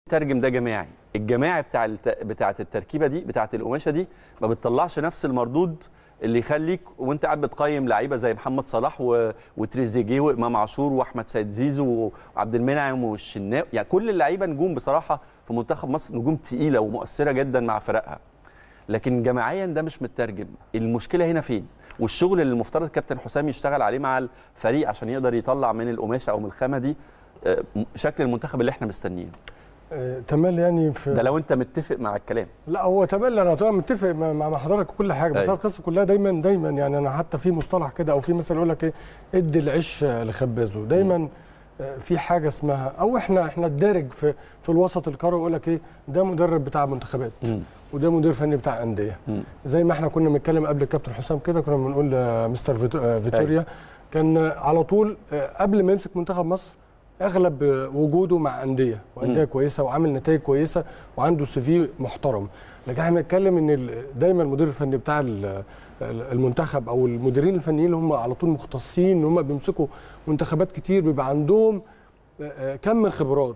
ترجم ده جماعي الجماعي بتاع الت... بتاعه التركيبه دي بتاعه القماشه دي ما بتطلعش نفس المردود اللي يخليك وانت قاعد بتقيم لعيبه زي محمد صلاح و... وتريزيجيه وامام عاشور واحمد سيد زيزو وعبد المنعم والشناوي يعني كل اللعيبه نجوم بصراحه في منتخب مصر نجوم تقيله ومؤثره جدا مع فرقها لكن جماعيا ده مش مترجم المشكله هنا فين والشغل اللي المفترض كابتن حسام يشتغل عليه مع الفريق عشان يقدر يطلع من القماشه او من الخامه دي آه، شكل المنتخب اللي احنا مستنيينه آه، تملي يعني في ده لو انت متفق مع الكلام لا هو تملي انا طبعا متفق مع مع حضرتك كل حاجه بس أيوة. القصه كلها دايما دايما يعني انا حتى في مصطلح كده او في مثل يقول لك ايه ادي العيش لخبازه دايما آه، في حاجه اسمها او احنا احنا الدارج في في الوسط الكروي يقول لك ايه ده مدرب بتاع منتخبات مم. وده مدير فني بتاع انديه مم. زي ما احنا كنا بنتكلم قبل الكابتن حسام كده كنا بنقول آه، مستر فيتو- آه، فيتوريا كان آه، على طول آه، قبل ما يمسك منتخب مصر اغلب آه، وجوده مع انديه وانديه مم. كويسه وعامل نتائج كويسه وعنده سي في محترم لكن احنا بنتكلم ان ال- دايما المدير الفني بتاع ال- ال- المنتخب او المديرين الفنيين اللي هم على طول مختصين ان هم بيمسكوا منتخبات كتير بيبقى عندهم آه، آه، كم خبرات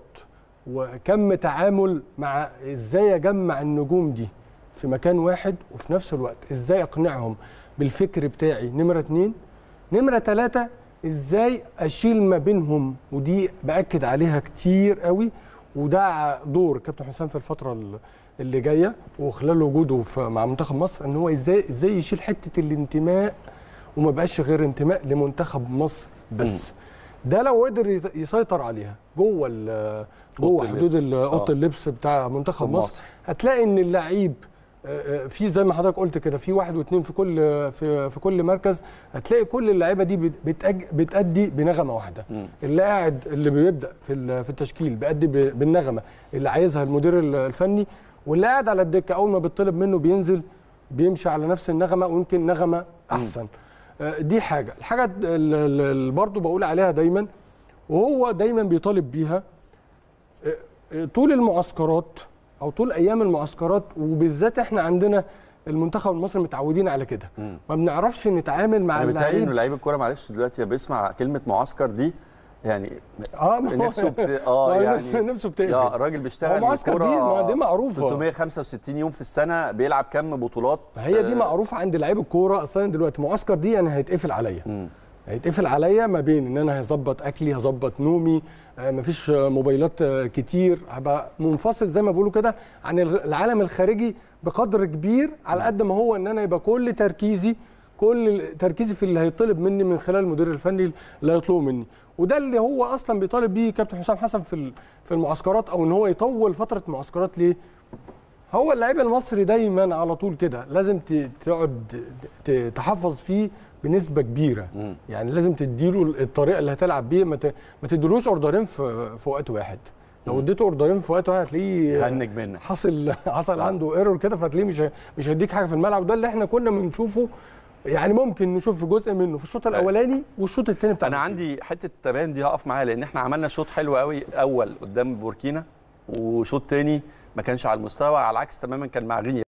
وكم تعامل مع ازاي اجمع النجوم دي في مكان واحد وفي نفس الوقت ازاي اقنعهم بالفكر بتاعي نمرة اتنين نمرة تلاتة ازاي اشيل ما بينهم ودي باكد عليها كتير قوي وده دور كابتن حسام في الفترة ال- اللي جاية وخلال وجوده في مع منتخب مصر ان هو ازاي ازاي يشيل حتة الانتماء وما بقاش غير انتماء لمنتخب مصر بس ده لو قدر يت- يسيطر عليها جوه ال- جوه اللبس. حدود ال- اوضه آه. اللبس بتاع منتخب في مصر مصر. هتلاقي ان اللعيب آه، آه، في زي ما حضرتك قلت كده في واحد واثنين في كل في في كل مركز هتلاقي كل اللعيبه دي بت- بتأج بتأدي بنغمه واحده مم. اللي قاعد اللي بيبدا في ال- في التشكيل بيأدي ب- بالنغمه اللي عايزها المدير ال- الفني واللي قاعد على الدكه اول ما بيطلب منه بينزل بيمشي على نفس النغمه ويمكن نغمه احسن آه، دي حاجه الحاجه اللي برضو بقول عليها دايما وهو دايما بيطالب بيها آه، آه، طول المعسكرات او طول ايام المعسكرات وبالذات احنا عندنا المنتخب المصري متعودين على كده مم. ما بنعرفش نتعامل مع انا بيتهيألي انه اللعيب لعيب الكوره معلش دلوقتي بيسمع كلمه معسكر دي يعني اه ما هو- نفسه بت... اه ما هو يعني نفسه- نفسه بتقفل يا راجل هو بيشتغل معسكر دي الكورة ما دي معروفه 365 يوم في السنه بيلعب كم بطولات ما هي دي آه، معروفه عند لعيب الكوره اصلا دلوقتي معسكر دي يعني هيتقفل عليا مم. هيتقفل عليا ما بين ان انا هظبط اكلي هظبط نومي آه، مفيش آه، موبايلات آه، كتير هبقى منفصل زي ما بيقولوا كده عن ال- العالم الخارجي بقدر كبير على قد ما هو ان انا يبقى كل تركيزي كل تركيزي في اللي هيطلب مني من خلال المدير الفني اللي هيطلبه مني وده اللي هو اصلا بيطالب بيه كابتن حسام حسن في ال- في المعسكرات او ان هو يطول فتره معسكرات ليه هو اللعيب المصري دايما على طول كده لازم ت- تقعد ت- تحفظ فيه بنسبه كبيره مم. يعني لازم تديله الطريقه اللي هتلعب بيه ما ت- ما تديلوش اوردرين في في وقت واحد لو اديته اوردرين في وقت واحد هتلاقيه يهنج منك حصل حصل عنده ايرور كده فتلاقيه مش هي- مش هيديك حاجه في الملعب وده اللي احنا كنا بنشوفه يعني ممكن نشوف جزء منه في الشوط الاولاني والشوط الثاني بتاع انا عندي حته التباين دي هقف معاها لان احنا عملنا شوط حلو قوي اول قدام بوركينا وشوط تاني ما كانش على المستوى على العكس تماما كان مع غينيا